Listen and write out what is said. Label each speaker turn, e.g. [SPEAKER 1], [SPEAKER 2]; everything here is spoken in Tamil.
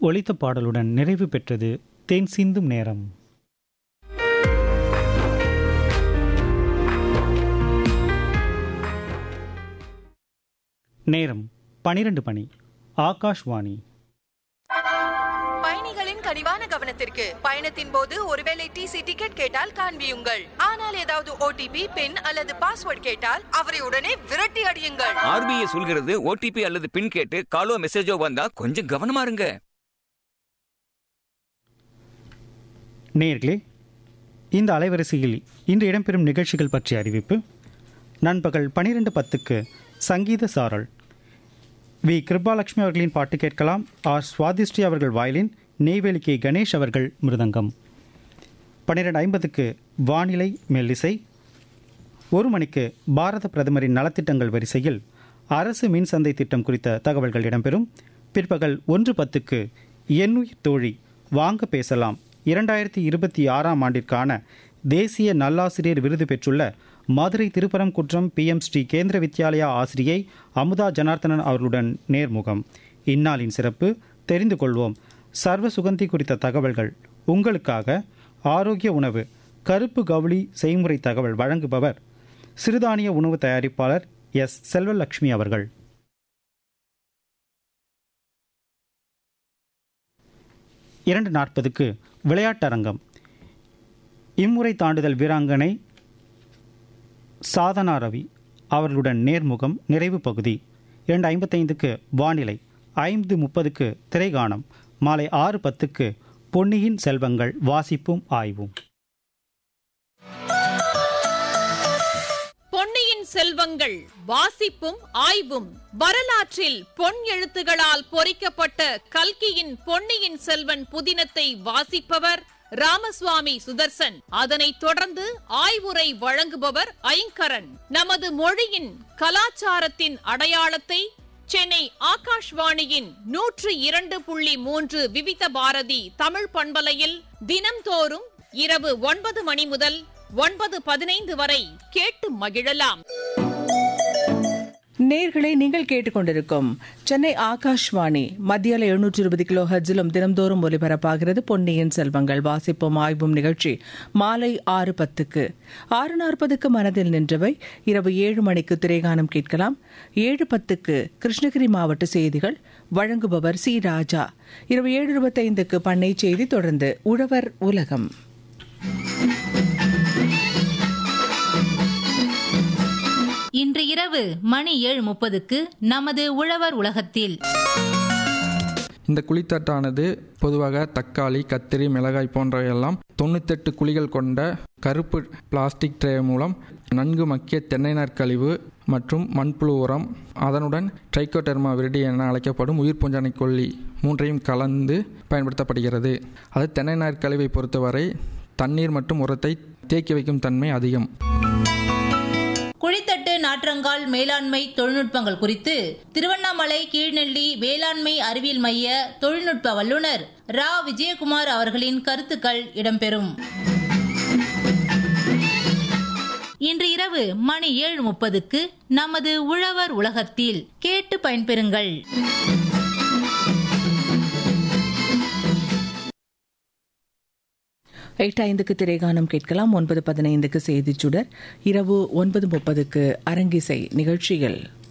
[SPEAKER 1] ஒலித்த பாடலுடன் நிறைவு பெற்றது தேன் சிந்தும் நேரம் நேரம் பனிரெண்டு மணி ஆகாஷ்வாணி
[SPEAKER 2] பயணிகளின் கனிவான கவனத்திற்கு பயணத்தின் போது ஒருவேளை டிசி டிக்கெட் கேட்டால் காண்பியுங்கள் ஆனால் ஏதாவது ஓடிபி பின் அல்லது பாஸ்வேர்ட் கேட்டால் அவரை உடனே விரட்டி அடியுங்கள்
[SPEAKER 3] ஆர்பிஐ சொல்கிறது ஓடிபி அல்லது பின் கேட்டு காலோ மெசேஜோ வந்தா கொஞ்சம் கவனமா இருங்க
[SPEAKER 1] நேர்களே இந்த அலைவரிசையில் இன்று இடம்பெறும் நிகழ்ச்சிகள் பற்றிய அறிவிப்பு நண்பகல் பனிரெண்டு பத்துக்கு சங்கீத சாரல் வி கிருபாலட்சுமி அவர்களின் பாட்டு கேட்கலாம் ஆர் சுவாதிஸ்ரீ அவர்கள் வயலின் நெய்வேலி கே கணேஷ் அவர்கள் மிருதங்கம் பன்னிரெண்டு ஐம்பதுக்கு வானிலை மெல்லிசை ஒரு மணிக்கு பாரத பிரதமரின் நலத்திட்டங்கள் வரிசையில் அரசு மின் சந்தை திட்டம் குறித்த தகவல்கள் இடம்பெறும் பிற்பகல் ஒன்று பத்துக்கு எண்ணுயிர் தோழி வாங்க பேசலாம் இரண்டாயிரத்தி இருபத்தி ஆறாம் ஆண்டிற்கான தேசிய நல்லாசிரியர் விருது பெற்றுள்ள மதுரை திருப்பரங்குன்றம் பி எம் ஸ்ரீ கேந்திர வித்யாலயா ஆசிரியை அமுதா ஜனார்த்தனன் அவர்களுடன் நேர்முகம் இந்நாளின் சிறப்பு தெரிந்து கொள்வோம் சர்வ சுகந்தி குறித்த தகவல்கள் உங்களுக்காக ஆரோக்கிய உணவு கருப்பு கவுளி செய்முறை தகவல் வழங்குபவர் சிறுதானிய உணவு தயாரிப்பாளர் எஸ் செல்வலட்சுமி அவர்கள் இரண்டு நாற்பதுக்கு விளையாட்டரங்கம் இம்முறை தாண்டுதல் வீராங்கனை சாதனா ரவி அவர்களுடன் நேர்முகம் நிறைவு பகுதி இரண்டு ஐம்பத்தைந்துக்கு வானிலை ஐந்து முப்பதுக்கு திரைகாணம் மாலை ஆறு பத்துக்கு பொன்னியின் செல்வங்கள் வாசிப்பும் ஆய்வும்
[SPEAKER 4] பொன்னியின் செல்வங்கள் வாசிப்பும் ஆய்வும் வரலாற்றில் பொன் எழுத்துகளால் பொறிக்கப்பட்ட கல்கியின் பொன்னியின் செல்வன் புதினத்தை வாசிப்பவர் ராமசுவாமி சுதர்சன் அதனைத் தொடர்ந்து ஆய்வுரை வழங்குபவர் ஐங்கரன் நமது மொழியின் கலாச்சாரத்தின் அடையாளத்தை சென்னை ஆகாஷ்வாணியின் நூற்று இரண்டு புள்ளி மூன்று விவித பாரதி தமிழ் பண்பலையில் தினம்தோறும் இரவு ஒன்பது மணி முதல் ஒன்பது பதினைந்து வரை கேட்டு மகிழலாம்
[SPEAKER 5] நேர்களை நீங்கள் கேட்டுக்கொண்டிருக்கும் சென்னை ஆகாஷ்வாணி மத்தியால எழுநூற்று இருபது கிலோ ஹர்ஜிலும் தினம்தோறும் ஒலிபரப்பாகிறது பொன்னியின் செல்வங்கள் வாசிப்பும் ஆய்வும் நிகழ்ச்சி மாலை ஆறு பத்துக்கு ஆறு நாற்பதுக்கு மனதில் நின்றவை இரவு ஏழு மணிக்கு திரைகானம் கேட்கலாம் ஏழு பத்துக்கு கிருஷ்ணகிரி மாவட்ட செய்திகள் வழங்குபவர் சி ராஜா இரவு ஏழு இருபத்தைந்துக்கு பண்ணை செய்தி தொடர்ந்து உழவர் உலகம்
[SPEAKER 6] இன்று இரவு மணி ஏழு முப்பதுக்கு நமது உழவர் உலகத்தில்
[SPEAKER 7] இந்த குழித்தட்டானது பொதுவாக தக்காளி கத்திரி மிளகாய் போன்றவையெல்லாம் தொண்ணூத்தெட்டு குழிகள் கொண்ட கருப்பு பிளாஸ்டிக் ட்ரே மூலம் நன்கு மக்கிய தென்னை நார்க்கழிவு மற்றும் மண்புழு உரம் அதனுடன் ட்ரைக்கோடெர்மா விரிடி என அழைக்கப்படும் உயிர் பூஞ்சானை கொல்லி மூன்றையும் கலந்து பயன்படுத்தப்படுகிறது அது தென்னை நார்க்கழிவை பொறுத்தவரை தண்ணீர் மற்றும் உரத்தை தேக்கி வைக்கும் தன்மை அதிகம்
[SPEAKER 6] குழித்தட்டு நாற்றங்கால் மேலாண்மை தொழில்நுட்பங்கள் குறித்து திருவண்ணாமலை கீழ்நெல்லி வேளாண்மை அறிவியல் மைய தொழில்நுட்ப வல்லுநர் ரா விஜயகுமார் அவர்களின் கருத்துக்கள் இடம்பெறும் இன்று இரவு மணி ஏழு முப்பதுக்கு நமது உழவர் உலகத்தில் கேட்டு பயன்பெறுங்கள்
[SPEAKER 5] எட்டு ஐந்துக்கு திரைகானம் கேட்கலாம் ஒன்பது பதினைந்துக்கு செய்திச் சுடர் இரவு ஒன்பது முப்பதுக்கு அரங்கிசை நிகழ்ச்சிகள்